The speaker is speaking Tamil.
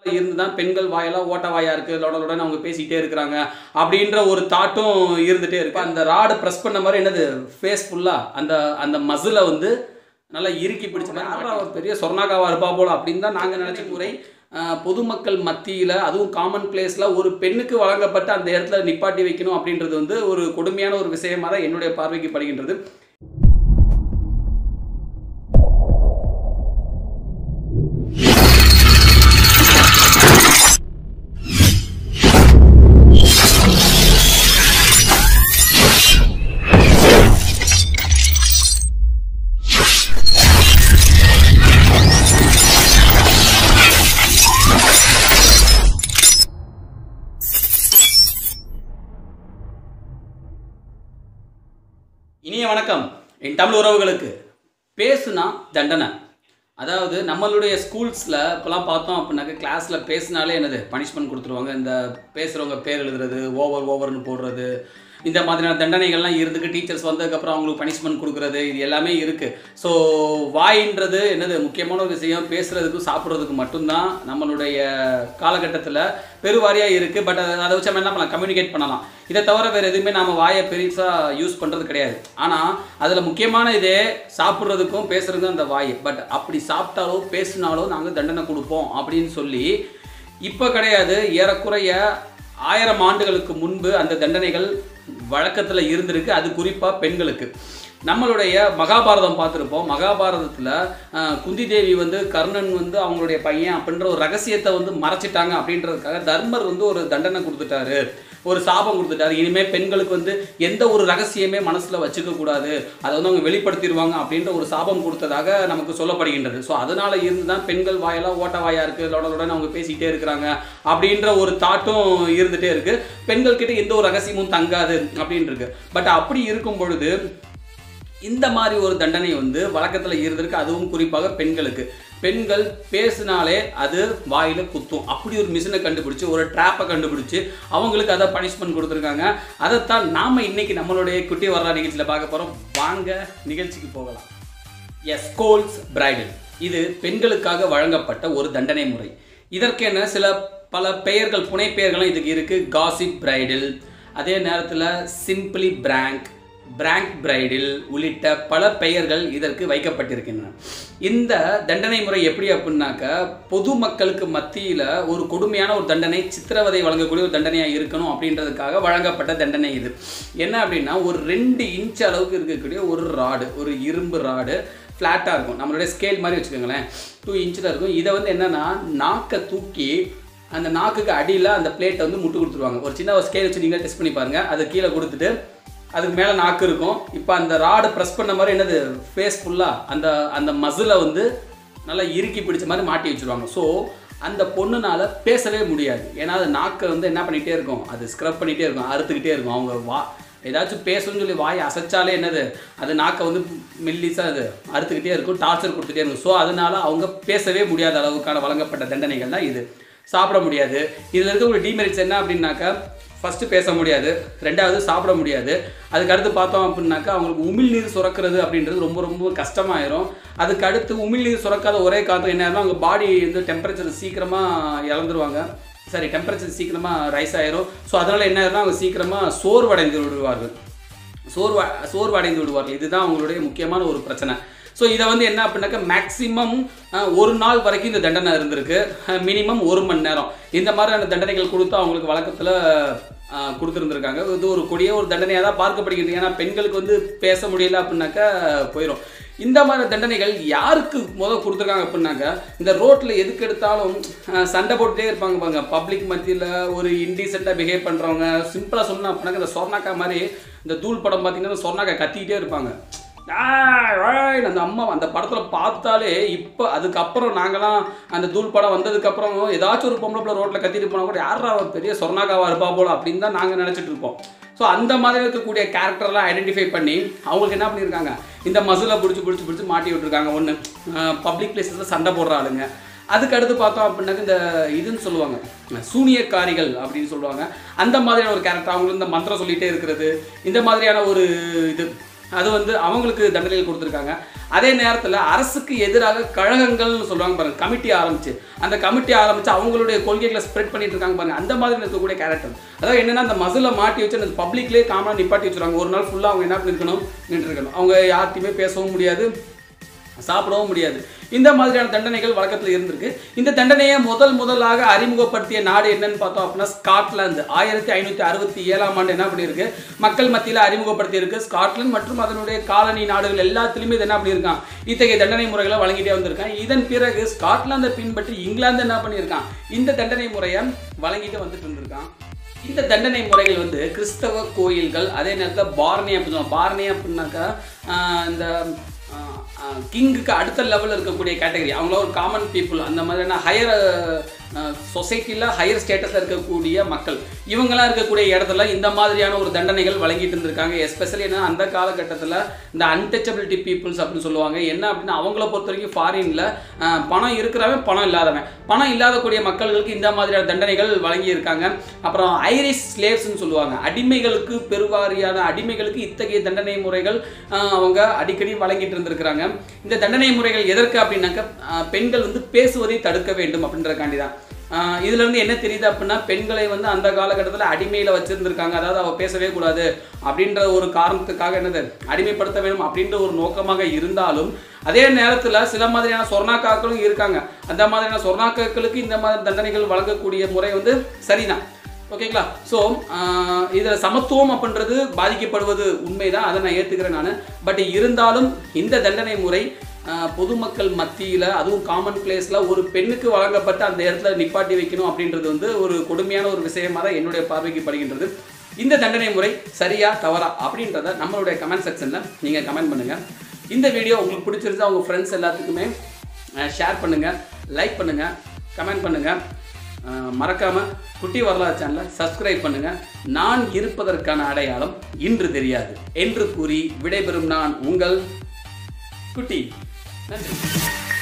இருந்து தான் பெண்கள் வாயெல்லாம் ஓட்ட வாயா இருக்கு லொட லொடன்னு அவங்க பேசிக்கிட்டே இருக்கிறாங்க அப்படின்ற ஒரு தாட்டும் இருந்துட்டே இருக்கு அந்த ராடு ப்ரெஸ் பண்ண மாதிரி என்னது ஃபேஸ் ஃபுல்லாக அந்த அந்த மசிலை வந்து நல்லா இறுக்கி பிடிச்ச மாதிரி யாரா அவ பெரிய சொர்ணாக்காவா இருப்பா போல அப்படின்னு தான் நாங்கள் நினச்ச முறை ஆஹ், பொதுமக்கள் மத்தியில் அதுவும் காமன் பிளேஸில் ஒரு பெண்ணுக்கு வழங்கப்பட்ட அந்த இடத்துல நிப்பாட்டி வைக்கணும் அப்படின்றது வந்து ஒரு கொடுமையான ஒரு விஷயமா தான் என்னுடைய பார்வைக்கு படுகின்றது இனிய வணக்கம் என் தமிழ் உறவுகளுக்கு பேசுனா தண்டனை அதாவது நம்மளுடைய ஸ்கூல்ஸில் இப்போலாம் பார்த்தோம் அப்படின்னாக்க கிளாஸில் பேசினாலே என்னது பனிஷ்மெண்ட் கொடுத்துருவாங்க இந்த பேசுகிறவங்க பேர் எழுதுறது ஓவர் ஓவர்னு போடுறது இந்த மாதிரியான தண்டனைகள்லாம் இருந்துக்கு டீச்சர்ஸ் வந்ததுக்கப்புறம் அவங்களுக்கு பனிஷ்மெண்ட் கொடுக்குறது இது எல்லாமே இருக்குது ஸோ வாயின்றது என்னது முக்கியமான ஒரு விஷயம் பேசுகிறதுக்கும் சாப்பிட்றதுக்கு மட்டும்தான் நம்மளுடைய காலகட்டத்தில் பெருவாரியாக இருக்குது பட் அதை வச்சு நம்ம என்ன பண்ணலாம் கம்யூனிகேட் பண்ணலாம் இதை தவிர வேறு எதுவுமே நம்ம வாயை பெருசாக யூஸ் பண்ணுறது கிடையாது ஆனால் அதில் முக்கியமான இதே சாப்பிட்றதுக்கும் பேசுகிறதுக்கும் அந்த வாய் பட் அப்படி சாப்பிட்டாலோ பேசினாலோ நாங்கள் தண்டனை கொடுப்போம் அப்படின்னு சொல்லி இப்போ கிடையாது ஏறக்குறைய ஆயிரம் ஆண்டுகளுக்கு முன்பு அந்த தண்டனைகள் வழக்கத்தில் இருந்திருக்கு அது குறிப்பாக பெண்களுக்கு நம்மளுடைய மகாபாரதம் பார்த்துருப்போம் மகாபாரதத்தில் குந்தி தேவி வந்து கர்ணன் வந்து அவங்களுடைய பையன் அப்படின்ற ஒரு ரகசியத்தை வந்து மறைச்சிட்டாங்க அப்படின்றதுக்காக தர்மர் வந்து ஒரு தண்டனை கொடுத்துட்டாரு ஒரு சாபம் கொடுத்துட்டாரு இனிமேல் பெண்களுக்கு வந்து எந்த ஒரு ரகசியமே மனசில் வச்சுக்க கூடாது அதை வந்து அவங்க வெளிப்படுத்திடுவாங்க அப்படின்ற ஒரு சாபம் கொடுத்ததாக நமக்கு சொல்லப்படுகின்றது ஸோ அதனால இருந்து தான் பெண்கள் வாயெல்லாம் ஓட்ட வாயா இருக்கு லொட லொடன்னு அவங்க பேசிக்கிட்டே இருக்கிறாங்க அப்படின்ற ஒரு தாட்டும் இருந்துகிட்டே இருக்கு பெண்கள் கிட்ட எந்த ஒரு ரகசியமும் தங்காது அப்படின்னு இருக்கு பட் அப்படி இருக்கும் பொழுது இந்த மாதிரி ஒரு தண்டனை வந்து வழக்கத்தில் இருந்திருக்கு அதுவும் குறிப்பாக பெண்களுக்கு பெண்கள் பேசினாலே அது வாயில குத்தும் அப்படி ஒரு மிஷினை கண்டுபிடிச்சு ஒரு ட்ராப்பை கண்டுபிடிச்சு அவங்களுக்கு அதை பனிஷ்மெண்ட் கொடுத்துருக்காங்க அதைத்தான் நாம இன்னைக்கு நம்மளுடைய குட்டி வர்ற நிகழ்ச்சியில் பார்க்க போறோம் வாங்க நிகழ்ச்சிக்கு போகலாம் எஸ் கோல்ஸ் பிரைடல் இது பெண்களுக்காக வழங்கப்பட்ட ஒரு தண்டனை முறை இதற்கென சில பல பெயர்கள் புனை பெயர்களும் இதுக்கு இருக்கு காசிப் பிரைடல் அதே நேரத்தில் சிம்பிளி பிராங்க் பிராங்க் பிரைடில் உள்ளிட்ட பல பெயர்கள் இதற்கு வைக்கப்பட்டிருக்கின்றன இந்த தண்டனை முறை எப்படி அப்படின்னாக்க பொதுமக்களுக்கு மத்தியில் ஒரு கொடுமையான ஒரு தண்டனை சித்திரவதை வழங்கக்கூடிய ஒரு தண்டனையாக இருக்கணும் அப்படின்றதுக்காக வழங்கப்பட்ட தண்டனை இது என்ன அப்படின்னா ஒரு ரெண்டு இன்ச் அளவுக்கு இருக்கக்கூடிய ஒரு ராடு ஒரு இரும்பு ராடு ஃப்ளாட்டாக இருக்கும் நம்மளுடைய ஸ்கேல் மாதிரி வச்சுக்கோங்களேன் டூ இன்ச்சில் இருக்கும் இதை வந்து என்னென்னா நாக்கை தூக்கி அந்த நாக்குக்கு அடியில் அந்த பிளேட்டை வந்து முட்டு கொடுத்துருவாங்க ஒரு சின்ன ஒரு ஸ்கேல் வச்சு நீங்கள் டெஸ்ட் பண்ணி பாருங்கள் அதை கீழே கொடுத்துட்டு அதுக்கு மேலே நாக்கு இருக்கும் இப்போ அந்த ராடு ப்ரெஸ் பண்ண மாதிரி என்னது ஃபேஸ் ஃபுல்லாக அந்த அந்த மசிலை வந்து நல்லா இறுக்கி பிடிச்ச மாதிரி மாட்டி வச்சுருவாங்க ஸோ அந்த பொண்ணுனால பேசவே முடியாது ஏன்னா அது நாக்கை வந்து என்ன பண்ணிகிட்டே இருக்கும் அது ஸ்க்ரப் பண்ணிகிட்டே இருக்கும் அறுத்துக்கிட்டே இருக்கும் அவங்க வா ஏதாச்சும் பேசணும்னு சொல்லி வாய் அசைச்சாலே என்னது அது நாக்கை வந்து மெல்லிஸாக அது அறுத்துக்கிட்டே இருக்கும் டார்ச்சர் கொடுத்துட்டே இருக்கும் ஸோ அதனால அவங்க பேசவே முடியாத அளவுக்கான வழங்கப்பட்ட தண்டனைகள் தான் இது சாப்பிட முடியாது இதில் இருக்க ஒரு டிமெரிட்ஸ் என்ன அப்படின்னாக்கா ஃபஸ்ட்டு பேச முடியாது ரெண்டாவது சாப்பிட முடியாது அதுக்கு அடுத்து பார்த்தோம் அப்படின்னாக்கா அவங்களுக்கு உமிழ்நீர் சுரக்கிறது அப்படின்றது ரொம்ப ரொம்ப கஷ்டமாயிரும் அதுக்கு அடுத்து உமிழ்நீர் சுரக்காத ஒரே காரணம் என்ன ஆயிரும் அவங்க பாடி வந்து டெம்பரேச்சர் சீக்கிரமாக இழந்துருவாங்க சரி டெம்பரேச்சர் சீக்கிரமாக ரைஸ் ஆயிரும் ஸோ அதனால் என்ன ஆயிரும்னா அவங்க சீக்கிரமாக சோர்வடைந்து விடுவார்கள் சோர்வா சோர்வடைந்து விடுவார்கள் இதுதான் அவங்களுடைய முக்கியமான ஒரு பிரச்சனை ஸோ இதை வந்து என்ன அப்படின்னாக்கா மேக்ஸிமம் ஒரு நாள் வரைக்கும் இந்த தண்டனை இருந்திருக்கு மினிமம் ஒரு மணி நேரம் இந்த மாதிரியான தண்டனைகள் கொடுத்து அவங்களுக்கு வழக்கத்தில் கொடுத்துருந்துருக்காங்க இது ஒரு கொடிய ஒரு தண்டனையாக தான் பார்க்கப்படுகிறது ஏன்னா பெண்களுக்கு வந்து பேச முடியல அப்படின்னாக்கா போயிடும் இந்த மாதிரி தண்டனைகள் யாருக்கு முதல் கொடுத்துருக்காங்க அப்படின்னாக்கா இந்த ரோட்டில் எதுக்கு எடுத்தாலும் அஹ், சண்டை போட்டுட்டே இருப்பாங்க பாருங்க பப்ளிக் மத்தியில் ஒரு இன்டீசெண்டாக பிஹேவ் பண்ணுறவங்க சிம்பிளாக சொன்னா அப்படின்னாக்கா இந்த சொர்ணாக்கா மாதிரி இந்த தூள் படம் பார்த்தீங்கன்னா சொர்ணாக்கா கத்திக்கிட்டே இருப்பாங்க ஆய், ஆய், அந்த அம்மா அந்த படத்தில் பார்த்தாலே இப்போ அதுக்கப்புறம் நாங்களாம் அந்த தூள் படம் வந்ததுக்கப்புறம் ஏதாச்சும் ஒரு பொம்பளை பிள்ளை ரோட்டில் கத்திட்டு போனால் கூட யாரா அவ பெரிய சொர்ணாக்காவா இருப்பா போல அப்படின்னு தான் நாங்கள் நினச்சிட்டு இருப்போம் ஸோ அந்த மாதிரி இருக்கக்கூடிய கேரக்டர்லாம் ஐடென்டிஃபை பண்ணி அவங்களுக்கு என்ன பண்ணியிருக்காங்க இந்த மசிலை பிடிச்சி பிடிச்சி பிடிச்சி மாட்டி விட்டுருக்காங்க ஒன்று பப்ளிக் பிளேஸஸில் சண்டை போடுற ஆளுங்க அதுக்கு அடுத்து பார்த்தோம் அப்படின்னாக்க இந்த இதுன்னு சொல்லுவாங்க சூனியக்காரிகள் அப்படின்னு சொல்லுவாங்க அந்த மாதிரியான ஒரு கேரக்டர் அவங்களுக்கு இந்த மந்திரம் சொல்லிகிட்டே இருக்கிறது இந்த மாதிரியான ஒரு இது அது வந்து அவங்களுக்கு தண்டனைகள் கொடுத்துருக்காங்க அதே நேரத்தில் அரசுக்கு எதிராக கழகங்கள்னு சொல்லுவாங்க பாருங்க கமிட்டி ஆரம்பிச்சு அந்த கமிட்டி ஆரம்பிச்சு அவங்களுடைய கொள்கைகளை ஸ்ப்ரெட் பண்ணிட்டு இருக்காங்க பாருங்க அந்த மாதிரி இருக்கக்கூடிய கேரக்டர் அதாவது என்னன்னா அந்த மசில மாட்டி வச்சு அந்த பப்ளிக்லேயே காமனாக நிப்பாட்டி வச்சுருவாங்க ஒரு நாள் ஃபுல்லாக அவங்க என்ன பண்ணிருக்கணும் நின்று இருக்கணும் அவங்க யார்ட்டையுமே பேசவும் முடியாது சாப்பிடவும் முடியாது இந்த மாதிரியான தண்டனைகள் வழக்கத்தில் இருந்திருக்கு இந்த தண்டனையை முதல் முதலாக அறிமுகப்படுத்திய நாடு என்னன்னு பார்த்தோம் அப்படின்னா ஸ்காட்லாந்து ஆயிரத்தி ஐநூற்றி அறுபத்தி ஏழாம் ஆண்டு என்ன பண்ணியிருக்கு மக்கள் மத்தியில் அறிமுகப்படுத்தி இருக்கு ஸ்காட்லாந்து மற்றும் அதனுடைய காலனி நாடுகள் எல்லாத்துலேயுமே இது என்ன பண்ணியிருக்கான் இத்தகைய தண்டனை முறைகளை வழங்கிட்டே வந்திருக்கான் இதன் பிறகு ஸ்காட்லாந்தை பின்பற்றி இங்கிலாந்து என்ன பண்ணியிருக்கான் இந்த தண்டனை முறையை வழங்கிட்டு வந்துட்டு இருந்திருக்கான் இந்த தண்டனை முறைகள் வந்து கிறிஸ்தவ கோயில்கள் அதே நேரத்தில் பார்னே அப்படின்னு சொல்லுவாங்க பார்னே அப்படின்னாக்கா ஆஹ் இந்த கிங்குக்கு அடுத்த லெவலில் இருக்கக்கூடிய கேட்டகரி அவங்கள ஒரு காமன் பீப்புள் அந்த மாதிரியான ஹையர் சொசைட்டியில் ஹையர் ஸ்டேட்டஸில் இருக்கக்கூடிய மக்கள் இவங்கெல்லாம் இருக்கக்கூடிய இடத்துல இந்த மாதிரியான ஒரு தண்டனைகள் வழங்கிட்டு இருந்திருக்காங்க எஸ்பெஷலி என்ன அந்த காலகட்டத்தில் இந்த அன்டச்சபிலிட்டி பீப்புள்ஸ் அப்படின்னு சொல்லுவாங்க என்ன அப்படின்னா அவங்கள பொறுத்த வரைக்கும் ஃபாரினில் பணம் இருக்கிறவன் பணம் இல்லாதவன் பணம் இல்லாதக்கூடிய மக்களுக்கு இந்த மாதிரியான தண்டனைகள் வழங்கியிருக்காங்க அப்புறம் ஐரிஷ் ஸ்லேவ்ஸ்னு சொல்லுவாங்க அடிமைகளுக்கு பெருவாரியான அடிமைகளுக்கு இத்தகைய தண்டனை முறைகள் ஆஹ், அவங்க அடிக்கடி வழங்கிட்டு இருந்திருக்கிறாங்க இந்த தண்டனை முறைகள் எதற்கு அப்படின்னாக்க ஆஹ், பெண்கள் வந்து பேசுவதை தடுக்க வேண்டும் அப்படின்றக்காண்டி தான் ஆஹ் இதுல இருந்து என்ன தெரியுது அப்படின்னா பெண்களை வந்து அந்த காலகட்டத்தில் அடிமையில வச்சிருந்திருக்காங்க அதாவது அவ பேசவே கூடாது அப்படின்ற ஒரு காரணத்துக்காக என்னது அடிமைப்படுத்த வேண்டும் அப்படின்ற ஒரு நோக்கமாக இருந்தாலும் அதே நேரத்தில் சில மாதிரியான சொர்ணாக்காக்களும் இருக்காங்க அந்த மாதிரியான சொர்ணாக்காக்களுக்கு இந்த மாதிரி தண்டனைகள் வழங்கக்கூடிய முறை வந்து சரிதான் ஓகேங்களா ஸோ இதில் சமத்துவம் அப்படின்றது பாதிக்கப்படுவது உண்மைதான் அதை நான் ஏற்றுக்கிறேன் நான் பட் இருந்தாலும் இந்த தண்டனை முறை ஆஹ், பொதுமக்கள் மத்தியில் அதுவும் காமன் பிளேஸில் ஒரு பெண்ணுக்கு வழங்கப்பட்ட அந்த இடத்துல நிப்பாட்டி வைக்கணும் அப்படின்றது வந்து ஒரு கொடுமையான ஒரு விஷயமா தான் என்னுடைய பார்வைக்கு படுகின்றது இந்த தண்டனை முறை சரியா தவறா அப்படின்றத நம்மளுடைய கமெண்ட் செக்ஷனில் நீங்கள் கமெண்ட் பண்ணுங்கள் இந்த வீடியோ உங்களுக்கு பிடிச்சிருந்தா உங்கள் ஃப்ரெண்ட்ஸ் எல்லாத்துக்குமே ஷேர் பண்ணுங்கள் லைக் பண்ணுங்கள் கமெண்ட் பண்ணுங்கள் மறக்காமல் குட்டி வரலாறு சேனலை சப்ஸ்கிரைப் பண்ணுங்கள் நான் இருப்பதற்கான அடையாளம் இன்று தெரியாது என்று கூறி விடைபெறும் நான் உங்கள் குட்டி நன்றி